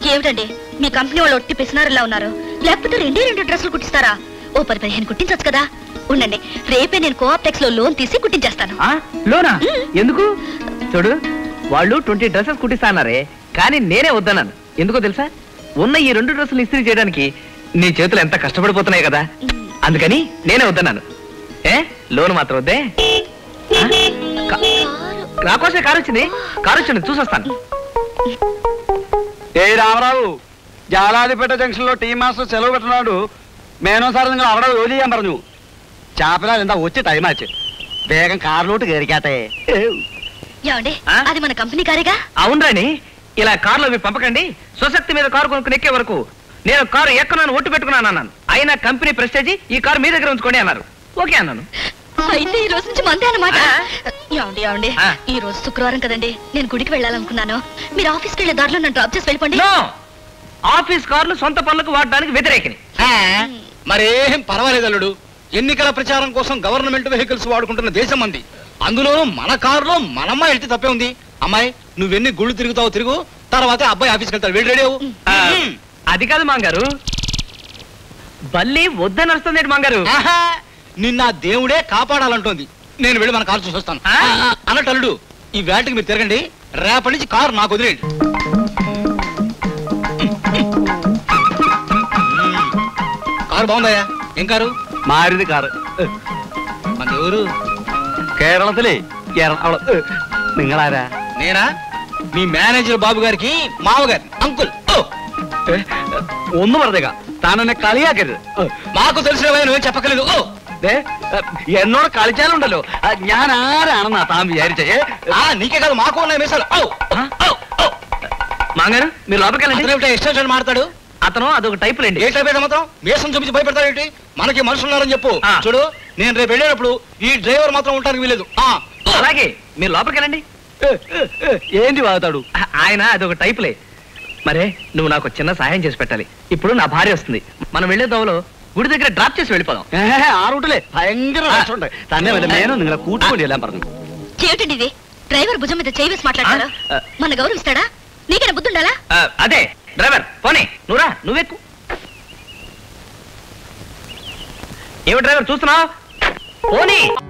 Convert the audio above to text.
ఏమిటండి మీ కంపెనీ వాళ్ళు ఒట్టి పిసినారులా ఉన్నారు లేకపోతే రెండే రెండు డ్రెస్సులు కుట్టిస్తారా ఓ పది పదిహేను కుట్టించచ్చు కదా ఉండండి రేపే నేను కోఆప్టెక్స్ లో లోన్ తీసి కుట్టించేస్తాను ఆ లోనా ఎందుకు చూడు వాళ్ళు ట్వంటీ డ్రెస్సెస్ కుట్టిస్తా అన్నారే కానీ నేనే వద్దన్నాను ఎందుకో తెలుసా ఉన్న ఈ రెండు డ్రెస్సులు ఇస్త్రీ చేయడానికి నీ చేతులు ఎంత కష్టపడిపోతున్నాయి కదా అందుకని నేనే వద్దన్నాను ఏ లోన్ మాత్రం వద్దే ఆ? కా- నా కోసమే కారు వచ్చింది కారు వచ్చింది చూసొస్తాను ఏ రామరావు జాలాదిపేట జంక్షన్ లో టీ మాస్టర్ సెలవు పెట్టినాడు మేనో సార్ നിങ്ങൾ അവിടെ ജോലി ചെയ്യാൻ പറഞ്ഞു ചാപ്പനാൽ എന്താ ഉച്ച ടൈം ആച്ച് വേഗം കാറിലോട്ട് കയറിക്കാട്ടെ ఏమండి ఆ? అది మన కంపెనీ కారేగా అవునరాని ఇలా కారులో మీరు పంపకండి స్వశక్తి మీద కారు కొనుక్కుని ఎక్కే వరకు నేను కారు ఎక్కనని ఒట్టు పెట్టుకున్నాను అన్నాను అయినా కంపెనీ ప్రెస్టేజీ ఈ కారు మీ దగ్గర ఉంచుకోండి అన్నారు ఓకే అన్నాను అయితే ఈ రోజు నుంచి మందే అన్నమాట ఆ. ఏమండి ఏమండి ఆ. ఈ రోజు శుక్రవారం కదండి నేను గుడికి వెళ్ళాలనుకున్నాను మీరు ఆఫీస్కి వెళ్ళే దారిలో నన్ను డ్రాప్ చేసి వెళ్ళిపోండి నో ఆఫీస్ కార్లు సొంత పనులకు వాడడానికి వ్యతిరేకిని మరేం పర్వాలేదు అల్లుడు ఎన్నికల ప్రచారం కోసం గవర్నమెంట్ వెహికల్స్ వాడుకుంటున్న దేశం మంది అందులోనూ మన కారులో మనమ్మ వెళ్తే తప్పే ఉంది అమ్మాయి నువ్వెన్ని గుళ్ళు తిరుగుతావో తిరుగు తర్వాత అబ్బాయి ఆఫీస్కి వెళ్తాడు వెళ్ళి రెడీ అవ్వు. ఆ, అది కాదు మాంగారు బల్లి వద్దని వస్తుంది మాంగారు ఆహా, నిన్న ఆ దేవుడే కాపాడాలంటోంది నేను వెళ్ళి మన కారు చూసి వస్తాను ఆ? ఆ, అన్నట్టు అల్లుడు ఈ వేటకి మీరు తిరగండి రేపటి నుంచి కారు నాకు వదిలేయండి కారు బాగుందయ్యా ఏం కారు മാരുതി കാറ് మన ఎవరు കേരളത്തിലെ എറണാകുളം നിങ്ങളാരാ నేనా మీ మేనేజర్ బాబు గారికి మావగారి అంకుల్ ఓ ഒന്ന് പറഞ്ഞേക്ക താൻ എന്നെ കളിയാക്കരുത് మాకు తెలిసిన నువ్వేం చెప్పకలేదు ఓ ദേ, എന്നോട് കളിച്ചാലുണ്ടല്ലോ ഞാൻ ആരാണെന്നാ താൻ വിചാരിച്ചേ ఆ నీకే కాదు మాకు ఉన్నాయి మీసాలు ఓ ఆ? మాంగారు మీరు లోపలికి వెళ్ళండి అతను ఎక్స్టెన్షన్ మాడతాడు అతను అదొక టైప్ లేండి ఏ టైప్ అయితే మాత్రం మీసం చూపించి భయపెడతాడు ఏంటి మనకి మనుషులు ఉన్నారని చెప్పు ఆ. చూడు నేను రేపు వెళ్ళేటప్పుడు ఈ డ్రైవర్ మాత్రం ఉండడానికి వీలేదు ఆ, ఓ. అలాగే మీరు లోపలికి వెళ్ళండి ఏంటి వాగుతాడు ఆ- ఆయన అదొక టైపులే మరే నువ్వు నాకు చిన్న సహాయం చేసి పెట్టాలి ఇప్పుడు నా భార్య వస్తుంది మనం వెళ్ళే దోవలో గుడి దగ్గర డ్రాప్ చేసి వెళ్ళిపోదాం ഏ, ആ റൂട്ടിലെ ഭയങ്കര രസമുണ്ട് തന്നെ വല്ല മേനോ നിങ്ങളെ കൂട്ടുകൊണ്ടി എല്ലാം പറഞ്ഞു ఏమిటండి ఇది డ్రైవర్ భుజం మీద చేయి వేసి మాట్లాడతారా ఆ. మన గౌరవిస్తాడా నీకైనా బుద్ధి ఉండాలా ఆ, అదే డ్రైవర్ పోనీ నువ్వురా నువ్వెక్కు ఏమి డ్రైవర్ చూస్తున్నావు పోనీ